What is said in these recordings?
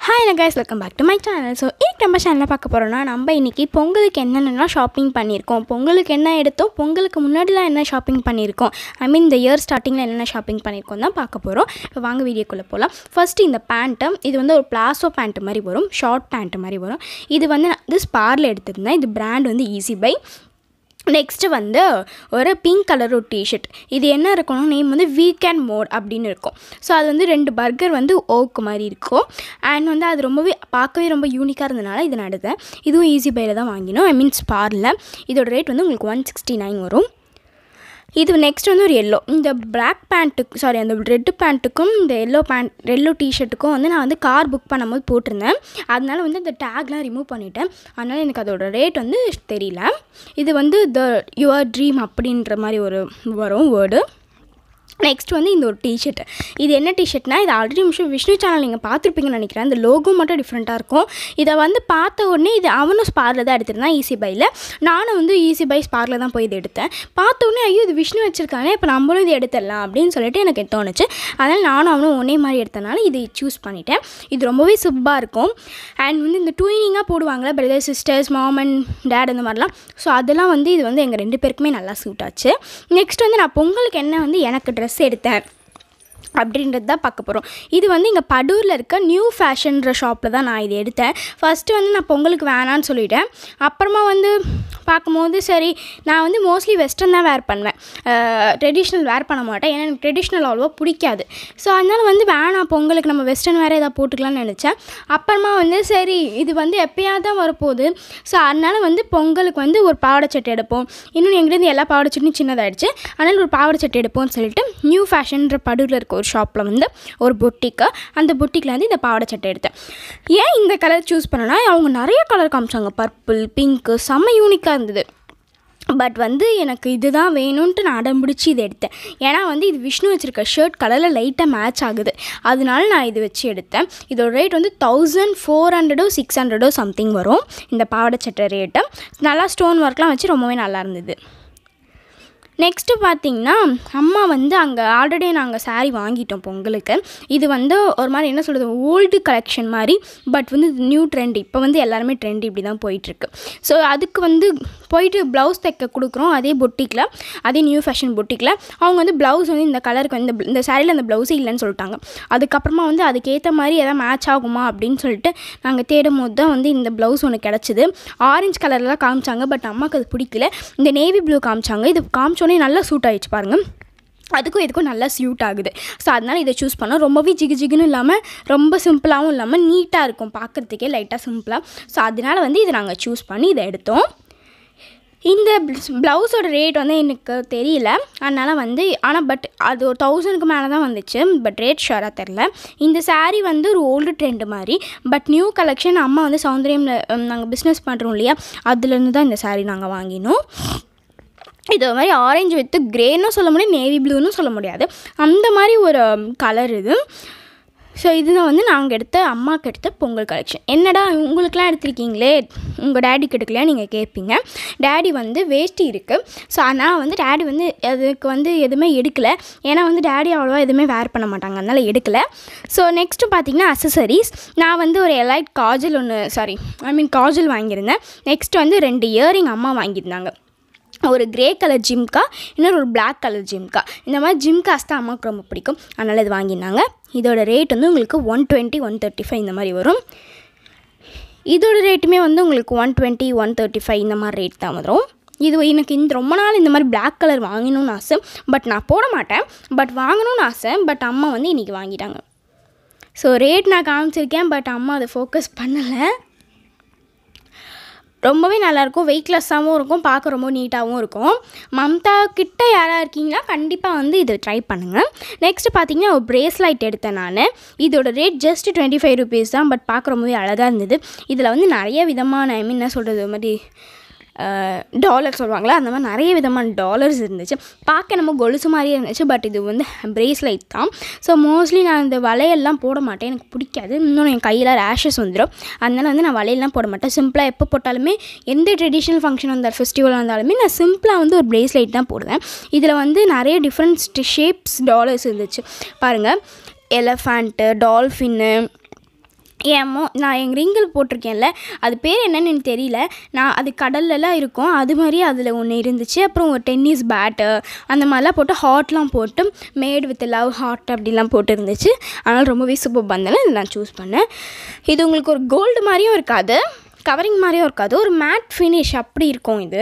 hi என்ன guys welcome back to my channel so இன்னைக்கு நம்ம சேனலில் பார்க்க போகிறோம்னா நம்ம இன்றைக்கி பொங்கலுக்கு என்னென்னலாம் ஷாப்பிங் பண்ணியிருக்கோம் பொங்கலுக்கு என்ன எடுத்தோம் பொங்கலுக்கு முன்னாடிலாம் என்ன ஷாப்பிங் பண்ணியிருக்கோம் ஐ மீன் இந்த இயர் ஸ்டார்டிங்கில் என்னென்ன ஷாப்பிங் பண்ணியிருக்கோம் தான் பார்க்க போகிறோம் இப்போ வாங்க வீடியோக்குள்ளே போகலாம் ஃபஸ்ட்டு இந்த பேண்ட்டு இது வந்து ஒரு பிளாசோ பேண்ட் மாதிரி வரும் ஷார்ட் பேண்ட் மாதிரி வரும் இது வந்து நான் இது ஸ்பாரில் எடுத்திருந்தேன் இது பிராண்ட் வந்து ஈஸி பை நெக்ஸ்ட்டு வந்து ஒரு பிங்க் கலர் ஒரு டிஷர்ட் இது என்ன இருக்கும்னா நேம் வந்து வீக்கெண்ட் மோட் அப்படின்னு இருக்கும் ஸோ அது வந்து ரெண்டு பர்கர் வந்து ஓக்கு மாதிரி இருக்கும் அண்ட் வந்து அது ரொம்பவே பார்க்கவே ரொம்ப யூனிக்காக இருந்தனால இதை நான் எடுத்தேன் இதுவும் ஈஸி பையில் தான் வாங்கினோம் ஐ மீன் ஸ்பாரில் இதோட ரேட் வந்து உங்களுக்கு ஒன் சிக்ஸ்டி நைன் வரும் இது நெக்ஸ்ட் வந்து ஒரு எல்லோ இந்த பிளாக் பேண்ட்டுக்கு சாரி அந்த ரெட்டு பேண்ட்டுக்கும் இந்த எல்லோ பேண்ட் எல்லோ டிஷர்ட்டுக்கும் வந்து நான் வந்து கார் புக் பண்ணும்போது போட்டிருந்தேன் அதனால வந்து அந்த டேக்லாம் ரிமூவ் பண்ணிட்டேன் அதனால் எனக்கு அதோட ரேட் வந்து தெரியல இது வந்து த யுவர் ட்ரீம் அப்படின்ற மாதிரி ஒரு வரும் வேர்டு நெக்ஸ்ட் வந்து இந்த ஒரு டிஷர்ட் இது என்ன டிஷர்ட்னா இது ஆல்ரெடி விஷ்ணு விஷ்ணு சேனல் நீங்கள் பார்த்துருப்பீங்கன்னு நினைக்கிறேன் இந்த லோகோ மட்டும் டிஃப்ரெண்ட்டாக இருக்கும் இதை வந்து பார்த்த உடனே இது அவனும் ஸ்பாரில் தான் எடுத்திருந்தான் ஈஸி பையில் நானும் வந்து ஈஸி பை ஸ்பாரில் தான் போய் இது எடுத்தேன் பார்த்த உடனே ஐயோ இது விஷ்ணு வச்சிருக்கானே இப்போ நம்மளும் இது எடுத்துடலாம் அப்படின்னு சொல்லிட்டு எனக்கு தோணுச்சு அதனால் நானும் அவனும் ஒன்றே மாதிரி எடுத்தனால இது சூஸ் பண்ணிட்டேன் இது ரொம்பவே சூப்பராக இருக்கும் அண்ட் வந்து இந்த டூயினிங்காக போடுவாங்களே brother sisters mom and dad அந்த மாதிரிலாம் ஸோ அதெல்லாம் வந்து இது வந்து எங்கள் ரெண்டு பேருக்குமே நல்லா சூட் ஆச்சு நெக்ஸ்ட் வந்து நான் பொங்கலுக்கு என்ன வந்து எனக்கு ட்ரெஸ் எடுத்தேன் அப்படின்றது தான் பார்க்க போகிறோம் இது வந்து இங்கே படூரில் இருக்க நியூ ஃபேஷன்ற ஷாப்பில் தான் நான் இது எடுத்தேன் ஃபஸ்ட்டு வந்து நான் பொங்கலுக்கு வேணான்னு சொல்லிட்டேன் அப்புறமா வந்து பார்க்கும்போது சரி நான் வந்து மோஸ்ட்லி வெஸ்டர்ன் தான் வேர் பண்ணுவேன் ட்ரெடிஷ்னல் வேர் பண்ண மாட்டேன் ஏன்னா எனக்கு ட்ரெடிஷ்னல் அவ்வளோவா பிடிக்காது ஸோ அதனால் வந்து வேணாம் பொங்கலுக்கு நம்ம வெஸ்டர்ன் வேறு ஏதாவது போட்டுக்கலாம்னு நினச்சேன் அப்புறமா வந்து சரி இது வந்து எப்போயாவது தான் வரப்போகுது ஸோ அதனால் வந்து பொங்கலுக்கு வந்து ஒரு பாவாடை சட்டை எடுப்போம் இன்னும் எங்கேருந்து எல்லா பாவாடை சட்டையும் சின்னதாகிடுச்சு அதனால் ஒரு பாவாடை சட்டை எடுப்போம்னு சொல்லிட்டு நியூ ஃபேஷன்ற படூரில் இருக்க ஒரு ஷாப்பில் வந்து ஒரு பொட்டிக்கு அந்த பொட்டிக்கில் வந்து இந்த பாவாடை சட்டை எடுத்தேன் ஏன் இந்த கலர் சூஸ் பண்ணேன்னா அவங்க நிறைய கலர் காமிச்சாங்க பர்பிள் பிங்க்கு செம்ம யூனிக்காக இருந்தது பட் வந்து எனக்கு இதுதான் வேணும்ன்ட்டு நான் அடம் பிடிச்சி இதை எடுத்தேன் ஏன்னா வந்து இது விஷ்ணு வச்சுருக்க ஷர்ட் கலரில் லைட்டாக மேட்ச் ஆகுது அதனால நான் இது வச்சு எடுத்தேன் இதோட ரேட் வந்து தௌசண்ட் ஃபோர் ஹண்ட்ரடோ சிக்ஸ் ஹண்ட்ரடோ சம்திங் வரும் இந்த பாவாடை சட்டை ரேட்டு நல்லா ஸ்டோன் ஒர்க்லாம் வச்சு ரொம்பவே நல்லா இருந்தது நெக்ஸ்ட்டு பார்த்தீங்கன்னா அம்மா வந்து அங்கே ஆல்ரெடி நாங்கள் சாரீ வாங்கிட்டோம் பொங்கலுக்கு இது வந்து ஒரு மாதிரி என்ன சொல்கிறது ஓல்டு கலெக்ஷன் மாதிரி பட் வந்து இது நியூ ட்ரெண்ட் இப்போ வந்து எல்லாருமே ட்ரெண்ட் இப்படி தான் போயிட்டுருக்கு ஸோ அதுக்கு வந்து போயிட்டு ப்ளவுஸ் தைக்க கொடுக்குறோம் அதே பொட்டிக்கில் அதே நியூ ஃபேஷன் பொட்டிக்கில் அவங்க வந்து ப்ளவுஸ் வந்து இந்த கலருக்கு வந்து இந்த சாரியில் அந்த ப்ளவுஸே இல்லைன்னு சொல்லிட்டாங்க அதுக்கப்புறமா வந்து அதுக்கேற்ற மாதிரி எதாவது மேட்ச் ஆகுமா அப்படின்னு சொல்லிட்டு நாங்கள் தேடும் போது தான் வந்து இந்த ப்ளவுஸ் ஒன்று கிடச்சிது ஆரஞ்சு கலர்லாம் காமிச்சாங்க பட் அம்மாவுக்கு அது பிடிக்கல இந்த நேவி ப்ளூ காமிச்சாங்க இது காமிச்சோன்னே நல்லா சூட் ஆகிடுச்சு பாருங்கள் அதுக்கும் இதுக்கும் நல்லா சியூட் ஆகுது ஸோ அதனால் இதை சூஸ் பண்ணோம் ரொம்பவே ஜிகு ஜிகுன்னு இல்லாமல் ரொம்ப சிம்பிளாகவும் இல்லாமல் நீட்டாக இருக்கும் பார்க்குறதுக்கே லைட்டாக சிம்பிளாக ஸோ அதனால் வந்து இதை நாங்கள் சூஸ் பண்ணி இதை எடுத்தோம் இந்த ப்ளவுஸோட ரேட் வந்து எனக்கு தெரியல அதனால் வந்து ஆனால் பட் அது ஒரு தௌசண்ட்க்கு மேலே தான் வந்துச்சு பட் ரேட் ஷுவராக தெரில இந்த சாரீ வந்து ஒரு ஓல்டு ட்ரெண்டு மாதிரி பட் நியூ கலெக்ஷன் அம்மா வந்து சௌந்தரியமில் நாங்கள் பிஸ்னஸ் பண்ணுறோம் இல்லையா அதுலேருந்து தான் இந்த சாரீ நாங்கள் வாங்கினோம் இது மாதிரி ஆரஞ்சு வித்து க்ரேன்னு சொல்ல முடியாது நேவி ப்ளூன்னு சொல்ல முடியாது அந்த மாதிரி ஒரு கலர் இது ஸோ இதுதான் வந்து நாங்கள் எடுத்த அம்மாவுக்கு எடுத்த பொங்கல் கலெக்ஷன் என்னடா உங்களுக்குலாம் எடுத்திருக்கீங்களே உங்கள் டேடிக்கு எடுக்கலையா நீங்கள் கேட்பீங்க டேடி வந்து வேஷ்டி இருக்குது ஸோ அதனால் வந்து டேடி வந்து அதுக்கு வந்து எதுவுமே எடுக்கலை ஏன்னா வந்து டேடி அவ்வளோவா எதுவுமே வேர் பண்ண மாட்டாங்க அதனால் எடுக்கலை ஸோ நெக்ஸ்ட்டு பார்த்தீங்கன்னா அசசரிஸ் நான் வந்து ஒரு எலைட் காஜல் ஒன்று சாரி ஐ மீன் காஜல் வாங்கியிருந்தேன் நெக்ஸ்ட் வந்து ரெண்டு இயரிங் அம்மா வாங்கியிருந்தாங்க ஒரு க்ரே கலர் ஜிம்கா இன்னொரு ஒரு பிளாக் கலர் ஜிம்கா இந்த மாதிரி ஜிம்காஸ் தான் அம்மாவுக்கு ரொம்ப பிடிக்கும் அதனால் இது வாங்கியிருந்தாங்க இதோட ரேட் வந்து உங்களுக்கு one twenty one thirty five இந்த மாதிரி வரும் இதோட ரேட்டுமே வந்து உங்களுக்கு one twenty one thirty five இந்த மாதிரி ரேட் தான் வரும் இது எனக்கு இந்த ரொம்ப நாள் இந்த மாதிரி பிளாக் கலர் வாங்கணும்னு ஆசை பட் நான் போட மாட்டேன் பட் வாங்கணும்னு ஆசை பட் அம்மா வந்து இன்றைக்கி வாங்கிட்டாங்க ஸோ ரேட் நான் காமிச்சிருக்கேன் பட் அம்மா அதை ஃபோக்கஸ் பண்ணலை ரொம்பவே நல்லாயிருக்கும் வெயிட்லெஸ்ஸாகவும் இருக்கும் பார்க்க ரொம்ப நீட்டாகவும் இருக்கும் மம்தா கிட்ட யாராக இருக்கீங்கன்னா கண்டிப்பாக வந்து இதை ட்ரை பண்ணுங்கள் நெக்ஸ்ட்டு பார்த்தீங்கன்னா ஒரு ப்ரேஸ்லைட் எடுத்தேன் நான் இதோட rate just twenty five rupees தான் பட் பார்க்க ரொம்பவே அழகாக இருந்தது இதில் வந்து நிறைய விதமான ஐ மீன் என்ன சொல்கிறது மாதிரி டாலர் சொல்லுவாங்களா அந்த மாதிரி நிறைய விதமான டாலர்ஸ் இருந்துச்சு பார்க்க நம்ம கொலுசு மாதிரியே இருந்துச்சு பட் இது வந்து பிரேஸ்லைட் தான் ஸோ மோஸ்ட்லி நான் இந்த வளையல்லாம் போட மாட்டேன் எனக்கு பிடிக்காது இன்னொன்று என் கையில் ரேஷஸ் வந்துடும் அதனால் வந்து நான் வளையல்லாம் போட மாட்டேன் சிம்பிளாக எப்போ போட்டாலுமே எந்த ட்ரெடிஷ்னல் ஃபங்க்ஷன் வந்தால் ஃபெஸ்டிவல் வந்தாலுமே நான் சிம்பிளாக வந்து ஒரு பிரேஸ்லைட் தான் போடுவேன் இதில் வந்து நிறைய டிஃப்ரெண்ட் ஷேப்ஸ் டாலர்ஸ் இருந்துச்சு பாருங்கள் எலஃபண்ட்டு டால்ஃபின்னு என் மோ நான் எங்கள் ரிங்கில் போட்டிருக்கேன்ல அது பேர் என்னன்னு எனக்கு தெரியல நான் அது கடல்லலாம் இருக்கும் அது மாதிரி அதில் ஒன்று இருந்துச்சு அப்புறம் ஒரு டென்னிஸ் பேட்டு அந்த மாதிரிலாம் போட்டு ஹாட்லாம் போட்டு மேட் வித் லவ் ஹாட் அப்படிலாம் போட்டு இருந்துச்சு அதனால் ரொம்பவே சூப்பர் பந்தல இது நான் சூஸ் பண்ணேன் இது உங்களுக்கு ஒரு கோல்டு மாதிரியும் இருக்காது கவரிங் மாதிரியும் இருக்காது ஒரு மேட் ஃபினிஷ் அப்படி இருக்கும் இது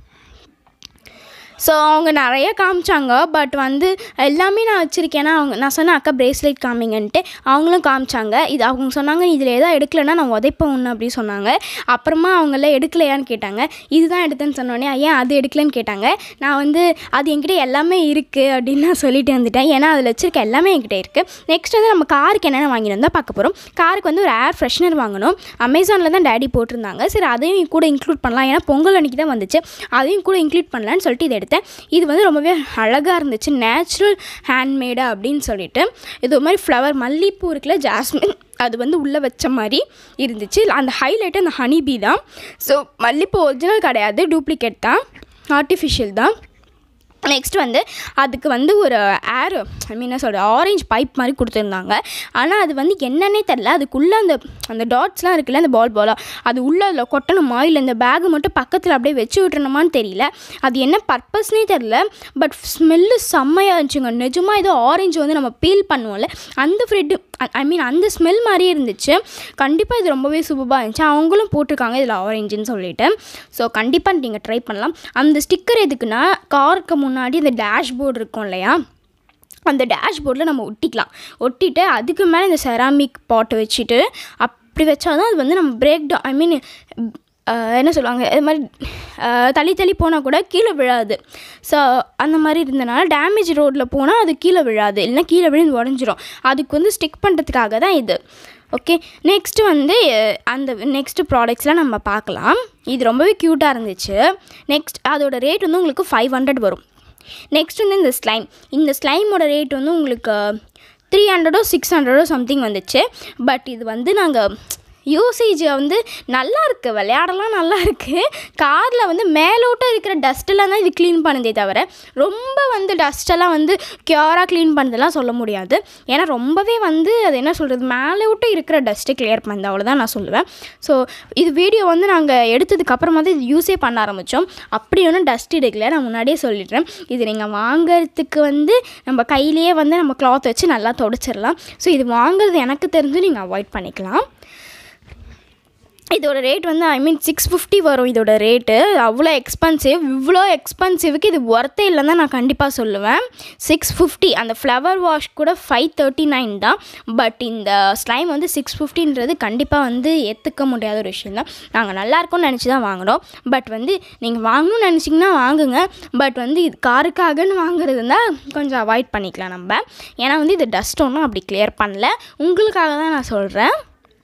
ஸோ அவங்க நிறைய காமிச்சாங்க பட் வந்து எல்லாமே நான் வச்சுருக்கேன்னா அவங்க நான் சொன்னேன் அக்கா பிரேஸ்லெட் காமிங்கன்ட்டு அவங்களும் காமிச்சாங்க இது அவங்க சொன்னாங்க இதில் எதாவது எடுக்கலைன்னா நான் உதைப்பேன் ஒன்று அப்படி சொன்னாங்க அப்புறமா அவங்களாம் எடுக்கலையான்னு கேட்டாங்க இதுதான் எடுத்தேன்னு சொன்னோடனே ஏன் அது எடுக்கலன்னு கேட்டாங்க நான் வந்து அது என்கிட்ட எல்லாமே இருக்குது அப்படின்னு நான் சொல்லிட்டு வந்துட்டேன் ஏன்னா அதில் வச்சுருக்க எல்லாமே என்கிட்ட இருக்குது நெக்ஸ்ட் வந்து நம்ம காருக்கு என்னென்ன வாங்கியிருந்தா பார்க்க போகிறோம் காருக்கு வந்து ஒரு ஏர் ஃப்ரெஷ்னர் வாங்கணும் அமேசானில் தான் டேடி போட்டிருந்தாங்க சரி அதையும் கூட இன்க்ளூட் பண்ணலாம் ஏன்னா பொங்கல் அன்றைக்கி தான் வந்துச்சு அதையும் கூட இன்க்ளூட் பண்ணலான்னு சொல்லிட்டு இதை எடுத்தேன் இது வந்து ரொம்பவே அழகாக இருந்துச்சு நேச்சுரல் ஹேண்ட்மேடு அப்படின்னு சொல்லிட்டு இது ஒரு மாதிரி ஃப்ளவர் மல்லிப்பூ இருக்குல்ல ஜாஸ்மின் அது வந்து உள்ளே வச்ச மாதிரி இருந்துச்சு அந்த ஹைலைட்டு அந்த ஹனி பீ தான் ஸோ மல்லிப்பூ ஒரிஜினல் கிடையாது டூப்ளிகேட் தான் ஆர்டிஃபிஷியல் தான் நெக்ஸ்ட் வந்து அதுக்கு வந்து ஒரு ஏர் ஐ மீன் என்ன சொல்கிறது ஆரஞ்சு பைப் மாதிரி கொடுத்துருந்தாங்க ஆனால் அது வந்து என்னன்னே தெரில அதுக்குள்ளே அந்த அந்த டாட்ஸ்லாம் இருக்குல்ல அந்த பால் பாலாக அது உள்ளே அதில் கொட்டணுமா இல்லை இந்த பேகு மட்டும் பக்கத்தில் அப்படியே வச்சு விட்டுறணுமான்னு தெரியல அது என்ன பர்பஸ்னே தெரில பட் ஸ்மெல்லு செம்மையாக இருந்துச்சுங்க நிஜமாக ஏதோ ஆரஞ்சு வந்து நம்ம பீல் பண்ணுவோம்ல அந்த ஃப்ரெட்டு ஐ மீன் அந்த ஸ்மெல் மாதிரியே இருந்துச்சு கண்டிப்பாக இது ரொம்பவே சூப்பராக இருந்துச்சு அவங்களும் போட்டிருக்காங்க இதில் ஆரஞ்சுன்னு சொல்லிட்டு ஸோ கண்டிப்பாக நீங்கள் ட்ரை பண்ணலாம் அந்த ஸ்டிக்கர் எதுக்குன்னா காருக்கு முன்னாடி இந்த டேஷ்போர்டு இருக்கும் இல்லையா அந்த டேஷ்போர்டில் நம்ம ஒட்டிக்கலாம் ஒட்டிட்டு அதுக்கு மேலே இந்த செராமிக் பாட்டை வச்சுட்டு அப்படி வச்சாதான் அது வந்து நம்ம பிரேக் டவுன் ஐ மீன் என்ன சொல்லுவாங்க இது மாதிரி அஹ், தள்ளி தள்ளி போனால் கூட கீழே விழாது ஸோ அந்த மாதிரி இருந்தனால டேமேஜ் ரோட்டில் போனால் அது கீழே விழாது இல்லைன்னா கீழே விழுந்து உடஞ்சிரும் அதுக்கு வந்து ஸ்டிக் பண்ணுறதுக்காக தான் இது ஓகே நெக்ஸ்ட்டு வந்து அஹ், அந்த நெக்ஸ்ட்டு ப்ராடக்ட்ஸ்லாம் நம்ம பார்க்கலாம் இது ரொம்பவே க்யூட்டாக இருந்துச்சு நெக்ஸ்ட் அதோட ரேட் வந்து உங்களுக்கு ஃபைவ் ஹண்ட்ரட் வரும் நெக்ஸ்ட் வந்து இந்த ஸ்லைம் இந்த ஸ்லைமோட ரேட் வந்து உங்களுக்கு த்ரீ ஹண்ட்ரடோ சிக்ஸ் ஹண்ட்ரடோ சம்திங் வந்துச்சு பட் இது வந்து நாங்கள் யூசேஜ் வந்து நல்லா இருக்குது விளையாடலாம் நல்லா இருக்குது காரில் வந்து மேலோட்டம் இருக்கிற டஸ்ட்டெல்லாம் தான் இது க்ளீன் பண்ணுதே தவிர ரொம்ப வந்து டஸ்ட்டெல்லாம் வந்து க்யூராக க்ளீன் பண்ணதெல்லாம் சொல்ல முடியாது ஏன்னா ரொம்பவே வந்து அது என்ன சொல்கிறது மேலோட்டம் இருக்கிற டஸ்ட்டை கிளியர் பண்ணுது அவ்வளோதான் நான் சொல்லுவேன் ஸோ இது வீடியோ வந்து நாங்கள் எடுத்ததுக்கு அப்புறமா தான் இது யூஸே பண்ண ஆரம்பித்தோம் அப்படி ஒன்றும் டஸ்ட் எடுக்கல நான் முன்னாடியே சொல்லிடுறேன் இது நீங்கள் வாங்குறதுக்கு வந்து நம்ம கையிலேயே வந்து நம்ம கிளாத் வச்சு நல்லா தொடச்சிடலாம் ஸோ இது வாங்குறது எனக்கு தெரிஞ்சு நீங்கள் அவாய்ட் பண்ணிக்கலாம் இதோட ரேட் வந்து ஐ மீன் சிக்ஸ் ஃபிஃப்டி வரும் இதோட ரேட்டு அவ்வளோ எக்ஸ்பென்சிவ் இவ்வளோ எக்ஸ்பென்சிவ்க்கு இது ஒர்த்தே இல்லைன்னு தான் நான் கண்டிப்பாக சொல்லுவேன் சிக்ஸ் ஃபிஃப்டி அந்த ஃப்ளவர் வாஷ் கூட ஃபைவ் தேர்ட்டி நைன் தான் பட் இந்த ஸ்லைம் வந்து சிக்ஸ் ஃபிஃப்டின்றது கண்டிப்பாக வந்து ஏற்றுக்க முடியாத ஒரு விஷயம் தான் நாங்கள் நல்லா இருக்கும்னு நினச்சி தான் வாங்கினோம் பட் வந்து நீங்கள் வாங்கணும்னு நினச்சிங்கன்னா வாங்குங்க பட் வந்து இது காருக்காகன்னு வாங்குறது இருந்தால் கொஞ்சம் அவாய்ட் பண்ணிக்கலாம் நம்ம ஏன்னா வந்து இது டஸ்ட் ஒன்றும் அப்படி கிளியர் பண்ணல உங்களுக்காக தான் நான் சொல்கிறேன்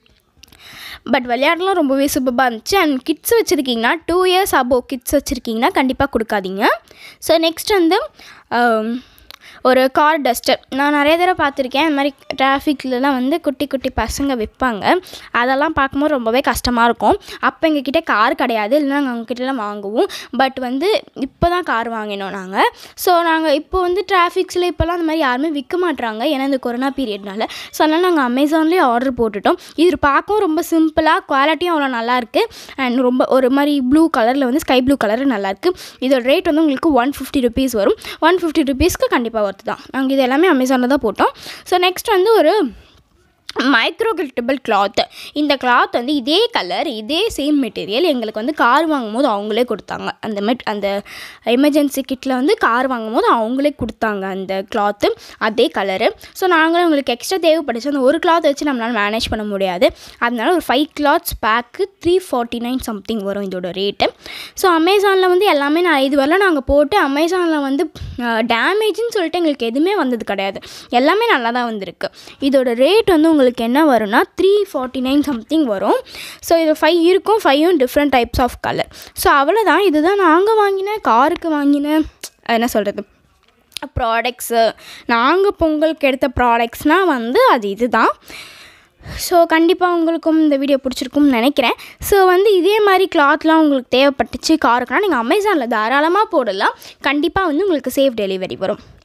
பட் விளையாடலாம் ரொம்பவே சூப்பராக இருந்துச்சு அண்ட் கிட்ஸ் வச்சுருக்கீங்கன்னா டூ இயர்ஸ் அபோவ் கிட்ஸ் வச்சுருக்கீங்கன்னா கண்டிப்பாக கொடுக்காதீங்க ஸோ நெக்ஸ்ட் வந்து um, ஒரு கார் டஸ்டர் நான் நிறைய தடவை பார்த்துருக்கேன் இந்த மாதிரி டிராஃபிக்லலாம் வந்து குட்டி குட்டி பசங்க விற்பாங்க அதெல்லாம் பார்க்கும்போது ரொம்பவே கஷ்டமாக இருக்கும் அப்போ எங்ககிட்ட கார் கிடையாது இல்லைன்னா நாங்கள் அவங்ககிட்டலாம் வாங்குவோம் பட் வந்து இப்போ தான் கார் வாங்கினோம் நாங்கள் ஸோ நாங்கள் இப்போ வந்து டிராஃபிக்ஸில் இப்போலாம் அந்த மாதிரி யாருமே விற்க மாட்றாங்க ஏன்னா இந்த கொரோனா பீரியட்னால ஸோ அதனால் நாங்கள் அமேசான்லேயே ஆர்டர் போட்டுட்டோம் இது பார்க்கவும் ரொம்ப சிம்பிளாக குவாலிட்டியும் அவ்வளோ நல்லாயிருக்கு அண்ட் ரொம்ப ஒரு மாதிரி ப்ளூ கலரில் வந்து ஸ்கை ப்ளூ கலர் நல்லாயிருக்கு இதோட ரேட் வந்து உங்களுக்கு ஒன் ஃபிஃப்டி ருபீஸ் வரும் ஒன் ஃபிஃப்டி ருபீஸ்க்கு கண்டிப்பாக ஒர்த்து தான் நாங்கள் இது எல்லாமே அமேசானில் தான் போட்டோம் ஸோ நெக்ஸ்ட் வந்து ஒரு மைக்ரோ கில்டபிள் கிளாத் இந்த கிளாத் வந்து இதே கலர் இதே சேம் மெட்டீரியல் எங்களுக்கு வந்து கார் வாங்கும்போது அவங்களே கொடுத்தாங்க அந்த மெட் அந்த எமர்ஜென்சி கிட்டில் வந்து கார் வாங்கும்போது அவங்களே கொடுத்தாங்க அந்த கிளாத்து அதே கலரு ஸோ நாங்களும் உங்களுக்கு எக்ஸ்ட்ரா தேவைப்பட்டுச்சு அந்த ஒரு கிளாத் வச்சு நம்மளால் மேனேஜ் பண்ண முடியாது அதனால ஒரு five clothes pack three forty nine something வரும் இதோட ரேட்டு ஸோ அமேசானில் வந்து எல்லாமே நான் இது வரலாம் நாங்கள் போட்டு அமேசானில் வந்து டேமேஜ்னு சொல்லிட்டு எங்களுக்கு எதுவுமே வந்தது கிடையாது எல்லாமே நல்லா தான் வந்திருக்கு இதோட ரேட் வந்து உங்களுக்கு என்ன வரும்னா த்ரீ ஃபார்ட்டி நைன் சம்திங் வரும் ஸோ இது ஃபைவ் இருக்கும் ஃபைவும் different types of colour so அவ்வளோதான் இதுதான் நாங்கள் வாங்கின காருக்கு வாங்கின என்ன சொல்கிறது ப்ராடக்ட்ஸு நாங்கள் பொங்கலுக்கு எடுத்த ப்ராடக்ட்ஸ்னால் வந்து அது இதுதான் ஸோ கண்டிப்பாக உங்களுக்கும் இந்த வீடியோ பிடிச்சிருக்கும்னு நினைக்கிறேன் ஸோ வந்து இதே மாதிரி கிளாத்லாம் உங்களுக்கு தேவைப்பட்டுச்சு காருக்குனா நீங்கள் அமேசானில் தாராளமாக போடலாம் கண்டிப்பாக வந்து உங்களுக்கு சேஃப் டெலிவரி வரும்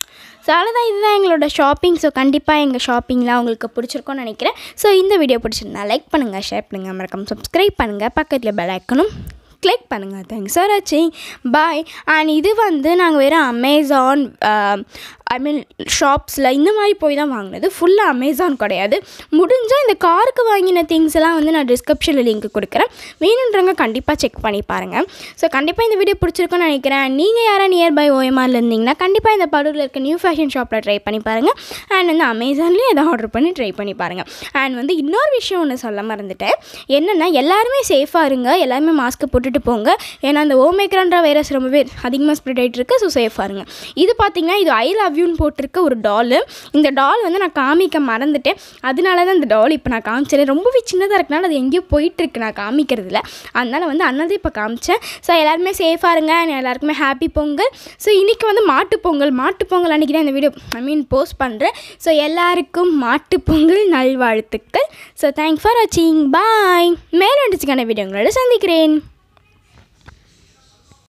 ஸோ அவ்வளோதான் இதுதான் எங்களோட ஷாப்பிங் ஸோ கண்டிப்பாக எங்கள் ஷாப்பிங்லாம் உங்களுக்கு பிடிச்சிருக்கும்னு நினைக்கிறேன் ஸோ இந்த வீடியோ பிடிச்சிருந்தா லைக் பண்ணுங்கள் ஷேர் பண்ணுங்கள் மறக்காம சப்ஸ்கிரைப் பண்ணுங்கள் பக்கத்தில் பெல் ஐக்கனும் கிளிக் பண்ணுங்கள் தேங்க்ஸ் ஃபார் வாட்சிங் பாய் அண்ட் இது வந்து நாங்கள் வெறும் அமேசான் ஐ மீன் ஷாப்ஸில் இந்த மாதிரி போய் தான் வாங்கினது ஃபுல்லாக அமேசான் கிடையாது முடிஞ்சால் இந்த காருக்கு வாங்கின திங்ஸ் எல்லாம் வந்து நான் டிஸ்கிரிப்ஷனில் லிங்க் கொடுக்குறேன் வேணுன்றவங்க கண்டிப்பாக செக் பண்ணி பாருங்கள் ஸோ கண்டிப்பாக இந்த வீடியோ பிடிச்சிருக்குன்னு நினைக்கிறேன் நீங்கள் யாராவது நியர்பை ஓஎம்ஆரில் இருந்தீங்கன்னா கண்டிப்பாக இந்த படூரில் இருக்க நியூ ஃபேஷன் ஷாப்பில் ட்ரை பண்ணி பாருங்கள் அண்ட் வந்து அமேசான்லேயும் எதாவது ஆர்டர் பண்ணி ட்ரை பண்ணி பாருங்கள் அண்ட் வந்து இன்னொரு விஷயம் ஒன்று சொல்ல மறந்துட்டேன் என்னென்னா எல்லாருமே சேஃபாக இருங்க எல்லாருமே மாஸ்க்கு போட்டுட்டு போங்க ஏன்னா அந்த ஓமேக்ரான்ற வைரஸ் ரொம்பவே அதிகமாக ஸ்ப்ரெட் ஆகிட்டு இருக்கு ஸோ சேஃபாக இருங்க இது பார்த்தீங்கன்னா இது ஐ லவ் யூன்னு போட்டிருக்க ஒரு டாலு இந்த டால் வந்து நான் காமிக்க மறந்துட்டேன் அதனால தான் இந்த டால் இப்போ நான் காமிச்சேன் ரொம்பவே சின்னதாக இருக்கனால அது எங்கேயோ போயிட்டுருக்கு நான் காமிக்கிறதுல அதனால் வந்து அண்ணாதான் இப்போ காமிச்சேன் ஸோ எல்லாருமே சேஃபாக இருங்க and எல்லாருக்குமே ஹாப்பி பொங்கல் ஸோ இன்றைக்கி வந்து மாட்டுப் பொங்கல் மாட்டுப் பொங்கல் அன்றைக்கி தான் இந்த வீடியோ ஐ மீன் போஸ்ட் பண்ணுறேன் ஸோ எல்லாருக்கும் மாட்டுப் பொங்கல் நல்வாழ்த்துக்கள் ஸோ தேங்க்ஸ் ஃபார் வாட்சிங் பாய் மேலும் வீடியோங்களோட சந்திக்கிறேன்